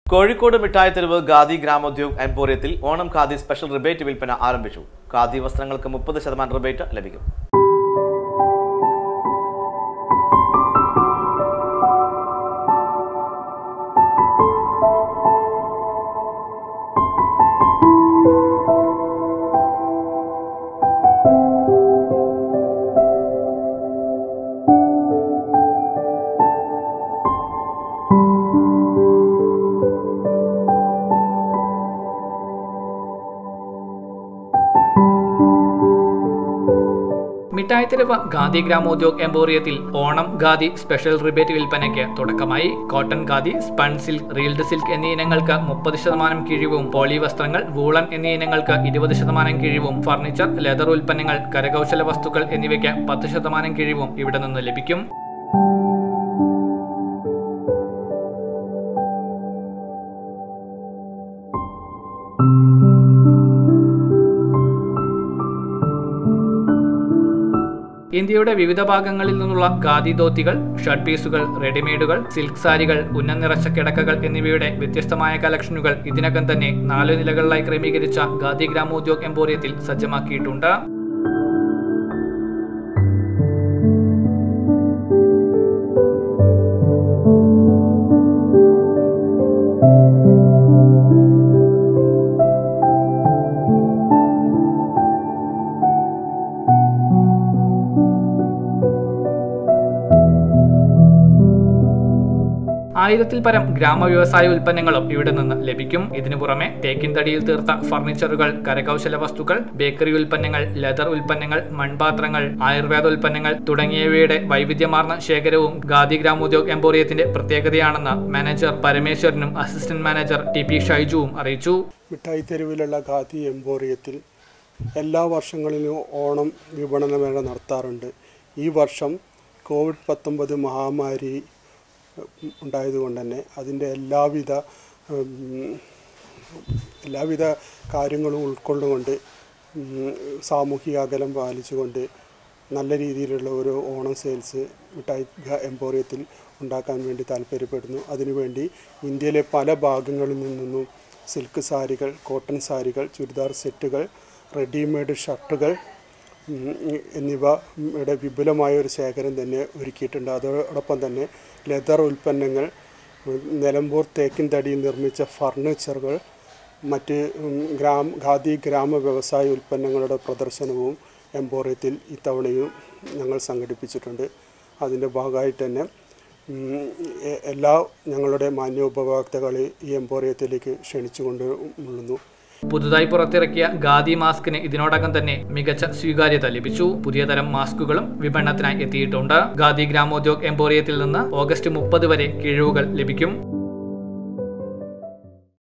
കോഴിക്കോട് മിഠായി തെരുവ് ഖാദി ഗ്രാമോദ്योग എംപോറിയത്തിൽ Onam Khadi special rebate വിൽപ്പന ആരംഭിച്ചു ഖാദി വസ്ത്രങ്ങൾക്ക് മുപ്പത് ശതമാനം റിബേറ്റ് ലഭിക്കും മിഠായിത്തെരുവ് ഖാദി ഗ്രാമോദ്योग എംപോറിയത്തിൽ ഓണം ഖാദി സ്പെഷ്യൽ റിബേറ്റ് വിൽപ്പനയ്ക്ക് തുടക്കമായി cotton Khadi spun silk reeled silk എന്നീ ഇനങ്ങൾക്ക് മുപ്പത് ശതമാനം കിഴിവും പോളി വസ്ത്രങ്ങൾ വൂളൻ എന്നീ ഇനങ്ങൾക്ക് ഇരുപത് ശതമാനം കിഴിവും ഫർണിച്ചർ ലെതർ ഉൽപ്പന്നങ്ങൾ കരകൗശല വസ്തുക്കൾ എന്നിവയ്ക്ക് പത്ത് ശതമാനം കിഴിവും ഇവിടെ നിന്ന് ലഭിക്കും ഇന്ത്യയുടെ വിവിധ ഭാഗങ്ങളിൽ നിന്നുള്ള ഖാദി ധോത്തികൾ ഷർട്ട് പീസുകൾ റെഡിമെയ്ഡുകൾ സിൽക്ക് സാരികൾ ഉന്നം നിറച്ച കിടക്കകൾ എന്നിവയുടെ വ്യത്യസ്തമായ കളക്ഷനുകൾ ഇതിനകം തന്നെ നാല് നിലകളിലായി ക്രമീകരിച്ച ഖാദി ഗ്രാമോദ്योग എംപോറിയത്തിൽ സജ്ജമാക്കിയിട്ടുണ്ട് ആയിരത്തിൽ പരം ഗ്രാമ വ്യവസായ ഉൽപ്പന്നങ്ങളും ഇവിടെ നിന്ന് ലഭിക്കും ഇതിനു പുറമെ തേക്കിൻ തടിയിൽ തീർത്ത ഫർണിച്ചറുകൾ കരകൗശല വസ്തുക്കൾ ബേക്കറി ഉൽപ്പന്നങ്ങൾ ലെതർ ഉൽപ്പന്നങ്ങൾ മൺപാത്രങ്ങൾ ആയുർവേദ ഉൽപ്പന്നങ്ങൾ തുടങ്ങിയവയുടെ വൈവിധ്യമാർന്ന ശേഖരവും ഖാദി ഗ്രാമോദ്योग എംപോറിയത്തിന്റെ പ്രത്യേകതയാണെന്ന് മാനേജർ പരമേശ്വരനും അസിസ്റ്റന്റ് മാനേജർ ടി പി ഷൈജുവും അറിയിച്ചു മിഠായി തെരുവിലുള്ള ഖാദി എംപോറിയത്തിൽ എല്ലാ വർഷങ്ങളിലും ഓണം വിപണനമേള നടത്താറുണ്ട് ഈ വർഷം കോവിഡ് പത്തൊമ്പത് മഹാമാരി ഉം, ഉണ്ടായതുകൊണ്ട് തന്നെ അതിൻ്റെ എല്ലാവിധ ഉം, എല്ലാവിധ കാര്യങ്ങളും ഉൾക്കൊണ്ടുകൊണ്ട് ഉം, സാമൂഹിക അകലം പാലിച്ചുകൊണ്ട് നല്ല രീതിയിലുള്ള ഒരു ഓണം സെയിൽസ് മിഠായി ഗ- എംപോറിയത്തിൽ ഉണ്ടാക്കാൻ വേണ്ടി താല്പര്യപ്പെടുന്നു അതിനുവേണ്ടി ഇന്ത്യയിലെ പല ഭാഗങ്ങളിൽ നിന്നും സിൽക്ക് സാരികൾ കോട്ടൺ സാരികൾ ചുരിദാർ സെറ്റുകൾ റെഡിമെയ്ഡ് ഷർട്ടുകൾ ഉം, എന്നിവയുടെ വിപുലമായ ഒരു ശേഖരം തന്നെ ഒരുക്കിയിട്ടുണ്ട് അതോടൊപ്പം തന്നെ ലെതർ ഉൽപ്പന്നങ്ങൾ ഉം, നിലമ്പൂർ തേക്കിൻ തടിയിൽ നിർമ്മിച്ച ഫർണിച്ചറുകൾ മറ്റ് ഉം, ഗ്രാം ഖാദി ഗ്രാമ വ്യവസായ ഉൽപ്പന്നങ്ങളുടെ പ്രദർശനവും എംപോറിയത്തിൽ ഇത്തവണയും ഞങ്ങൾ സംഘടിപ്പിച്ചിട്ടുണ്ട് അതിൻ്റെ ഭാഗമായിട്ട് തന്നെ ഉം, എ- എല്ലാ ഞങ്ങളുടെ മാന്യ ഉപഭോക്താക്കളെ ഈ എംപോറിയത്തിലേക്ക് ക്ഷണിച്ചുകൊണ്ട് ഉള്ളുന്നു പുതുതായി പുറത്തിറക്കിയ ഖാദി മാസ്കിന് ഇതിനോടകം തന്നെ മികച്ച സ്വീകാര്യത ലഭിച്ചു പുതിയ തരം മാസ്കുകളും വിപണനത്തിനായി എത്തിയിട്ടുണ്ട് ഖാദി ഗ്രാമോദ്योग എംപോറിയത്തിൽ നിന്ന് ഓഗസ്റ്റ് മുപ്പത് വരെ കിഴിവുകൾ ലഭിക്കും